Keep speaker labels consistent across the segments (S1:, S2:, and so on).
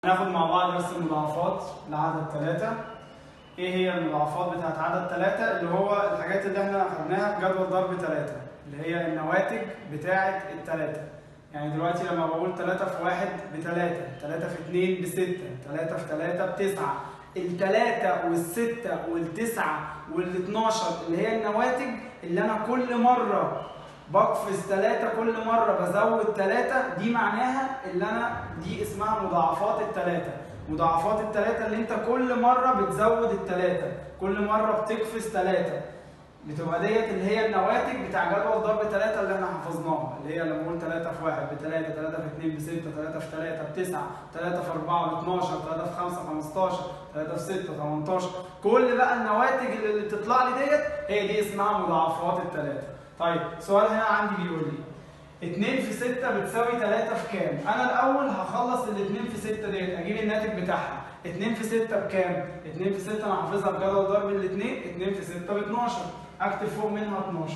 S1: هناخد مع بعض بس المضاعفات لعدد ثلاثة ايه هي المضاعفات بتاعت عدد ثلاثة اللي هو الحاجات اللي احنا اخدناها في جدول ضرب ثلاثة اللي هي النواتج بتاعت الثلاثة يعني دلوقتي لما بقول 3 في 1 بثلاثة 3 في 2 بستة 3 في 3 بتسعة الثلاثة والستة والتسعة وال12 اللي هي النواتج اللي انا كل مرة بقفز ثلاثة كل مرة بزود ثلاثة دي معناها اللي أنا دي اسمها مضاعفات الثلاثة مضاعفات الثلاثة اللي أنت كل مرة بتزود الثلاثة كل مرة بتقفز ثلاثة بتبقى ديت اللي هي النواتج بتاع جدول ضرب ثلاثة اللي احنا حفظناها اللي هي لما اقول 3 في 1 بثلاثة 3 في 2 بستة 3 في 3 بتسعة 3 في 4 ب 12 3 في 5 15 3 في 6 18 كل بقى النواتج اللي بتطلع لي ديت هي دي اسمها مضاعفات الثلاثة طيب سؤال هنا عندي بيقول لي 2 في 6 بتساوي 3 في كام؟ أنا الأول هخلص ال 2 في 6 ديت أجيب الناتج بتاعها 2 في 6 بكام؟ 2 في 6 أنا حافظها بجدول ضرب الاثنين 2 في 6 ب 12 أكتب فوق منها 12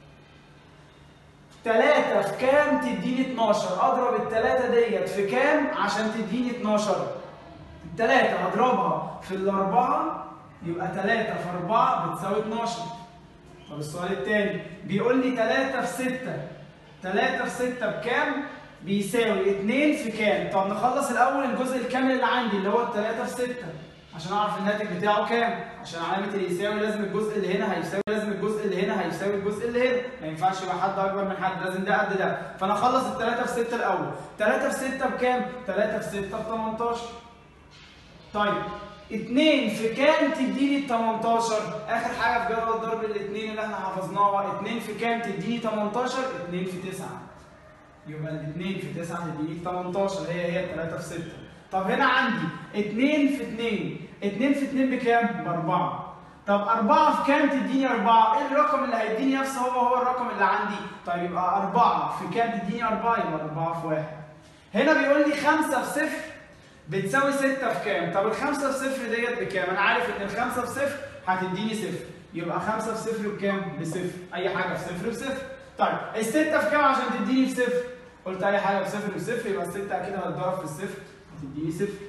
S1: 3 في كام تديني 12 أضرب الثلاثة ديت في كام عشان تديني 12 الثلاثة هضربها في الأربعة يبقى 3 في 4 بتساوي 12 طب السؤال الثاني بيقول لي 3 في 6 3 في 6 بكام؟ بيساوي 2 في كام؟ طب نخلص الاول الجزء الكامل اللي عندي اللي هو 3 في 6 عشان اعرف الناتج بتاعه كام؟ عشان علامه اليساوي لازم الجزء اللي هنا هيساوي لازم الجزء اللي هنا هيساوي الجزء اللي هنا، ما ينفعش يبقى حد اكبر من حد لازم ده قد ده، فانا اخلص ال 3 في 6 الاول، 3 في 6 بكام؟ 3 في 6 ب 18 طيب 2 في كام تديني ال 18 اخر حاجه في جدول ضرب الاثنين اللي احنا حفظناها 2 في كام تديني 18 2 في 9 يبقى ال 2 في 9 تديني 18 هي هي 3 في 6 طب هنا عندي 2 في 2 2 في 2 بكام ب 4 طب 4 في كام تديني 4 ايه الرقم اللي هيديني نفسه هو هو الرقم اللي عندي طيب يبقى 4 في كام تديني 4 يبقى 4 في 1 هنا بيقول لي 5 في 0 بتساوي 6 في كام؟ طب الخمسة في صفر ديت بكام؟ أنا عارف إن الخمسة في صفر هتديني صفر، يبقى خمسة في صفر بكام؟ بصفر، أي حاجة في صفر بصفر. طيب الستة في كام عشان تديني بصفر؟ قلت أي حاجة في صفر بصفر يبقى الستة أكيد هتضرب في الصفر هتديني صفر.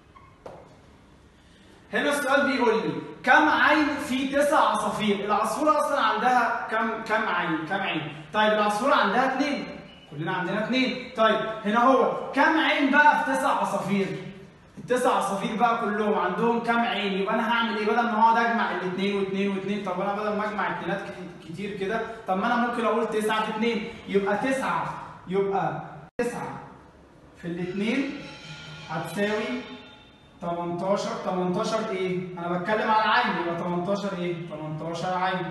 S1: هنا السؤال بيقول لي كم عين في تسع عصافير؟ العصفورة أصلا عندها كم كم عين؟ كم عين؟ طيب العصفورة عندها اثنين. كلنا عندنا اثنين، طيب هنا هو كم عين بقى في تسع عصافير؟ التسع عصافير بقى كلهم عندهم كام عين يبقى انا هعمل ايه بدل ما اقعد اجمع الاثنين واثنين واثنين طب انا بدل ما اجمع اثنينات كتير كده طب ما انا ممكن اقول 9 في 2 يبقى 9 يبقى 9 في الاثنين هتساوي 18 18 ايه؟ انا بتكلم على عين يبقى 18 ايه؟ 18 عين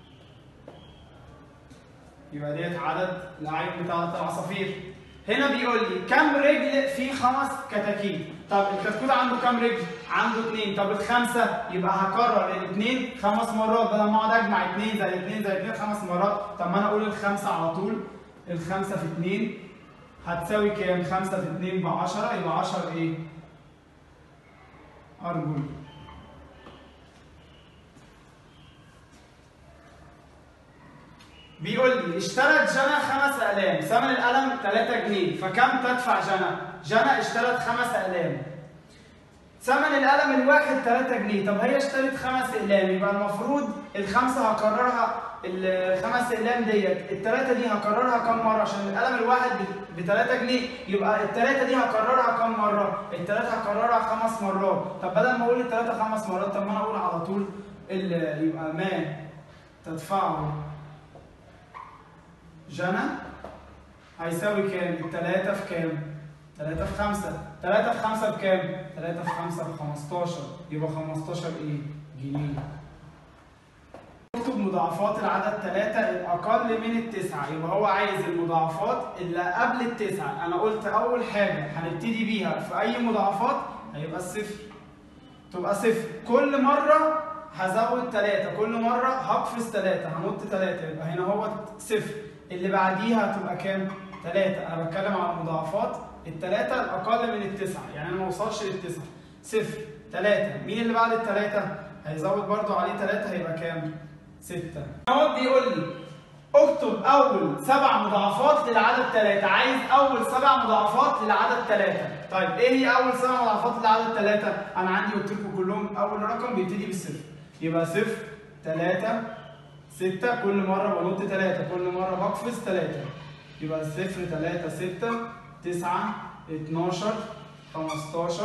S1: يبقى ديت عدد العين بتاعت العصافير هنا بيقول لي كم رجل في خمس كتاكيت طب الكتكوت عنده كم رجل عنده اثنين طب الخمسه يبقى هكرر الاثنين خمس مرات بدل ما اقعد اجمع اثنين زي اثنين زي اثنين خمس مرات طب ما انا اقول الخمسه على طول الخمسه في اثنين هتساوي كام خمسه في اثنين ب 10 يبقى 10 ايه ارجل بيقول لي اشترت جنى خمس اقلام ثمن القلم 3 جنيه فكم تدفع جنى؟ جنى اشترت خمس اقلام ثمن القلم الواحد 3 جنيه طب هي اشترت خمس اقلام يبقى المفروض الخمسه هكررها الخمس اقلام ديت الثلاثه دي هكررها كم مره عشان القلم الواحد ب 3 جنيه يبقى الثلاثه دي هكررها كم مره؟ الثلاثه هكررها خمس مرات طب بدل ما اقول الثلاثه خمس مرات طب ما انا اقول على طول يبقى ما تدفعه جنى هيساوي كام؟ التلاتة في كام؟ تلاتة في خمسة، تلاتة في خمسة بكام؟ تلاتة في خمسة بخمستاشر، يبقى خمستاشر إيه؟ جنيه. اكتب مضاعفات العدد تلاتة الأقل من التسعة، يبقى هو عايز المضاعفات اللي قبل التسعة، أنا قلت أول حاجة هنبتدي بيها في أي مضاعفات هيبقى الصفر. تبقى صفر، كل مرة هزود تلاتة، كل مرة هقفز تلاتة، هنط تلاتة، يبقى هنا هو صفر. اللي بعديها هتبقى كام؟ 3 انا بتكلم على المضاعفات الثلاثه الاقل من التسعه يعني انا ما اوصلش للتسعه صفر 3 مين اللي بعد الثلاثه؟ هيزود برضو عليه 3 هيبقى كام؟ 6 هو بيقول لي اكتب اول سبع مضاعفات للعدد 3 عايز اول سبع مضاعفات للعدد 3 طيب ايه هي اول سبع مضاعفات لعدد 3 انا عندي قلت لكم كلهم اول رقم بيبتدي بالصفر يبقى صفر 3 6 كل مره بنط 3 كل مره بقفز 3 يبقى صفر 3 6 9 12 15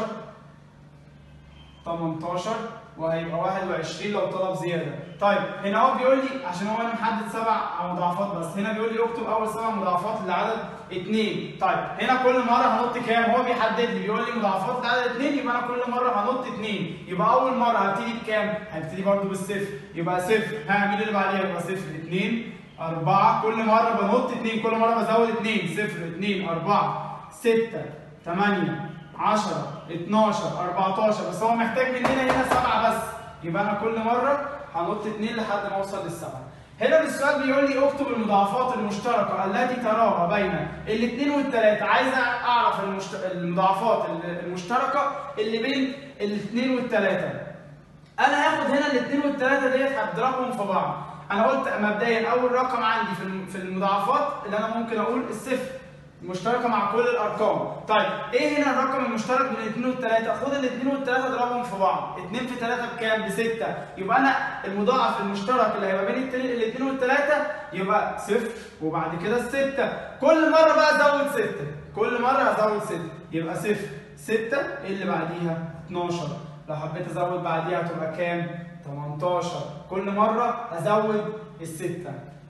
S1: 18 وهيبقى 21 لو طلب زياده. طيب هنا هو بيقول لي عشان هو انا محدد سبع مضاعفات بس هنا بيقول لي اكتب اول سبع مضاعفات لعدد 2 طيب هنا كل مره هنط كام؟ هو بيحدد لي بيقول لي مضاعفات لعدد 2 يبقى انا كل مره هنط 2 يبقى اول مره هبتدي بكام؟ هبتدي برده بالصفر يبقى صفر ها مين اللي بعديها؟ يبقى صفر 2 4 كل مره بنط 2 كل مره بزود 2 صفر 2 4 6 8 10 12 14 بس هو محتاج مننا هنا 7 بس يبقى انا كل مره هنط 2 لحد ما اوصل للسبعه. هنا السؤال بيقول لي اكتب المضاعفات المشتركه التي تراها بين الاثنين والثلاثه، عايز اعرف المشت... المضاعفات المشتركه اللي بين الاثنين والثلاثه. انا هاخد هنا الاثنين والثلاثه ديت هضربهم في بعض. انا قلت مبدئيا اول رقم عندي في المضاعفات اللي انا ممكن اقول الصفر. مشتركه مع كل الارقام طيب ايه هنا الرقم المشترك بين الاثنين والثلاثه خد الاثنين والثلاثه اضربهم في بعض 2 في 3 بكام بستة يبقى انا المضاعف المشترك اللي هيبقى بين الاثنين والثلاثه يبقى صفر وبعد كده الستة كل مره بقى ازود 6 كل مره هزود 6 يبقى صفر 6 اللي بعديها 12 لو حبيت ازود بعديها هتبقى كام 18 كل مره ازود الستة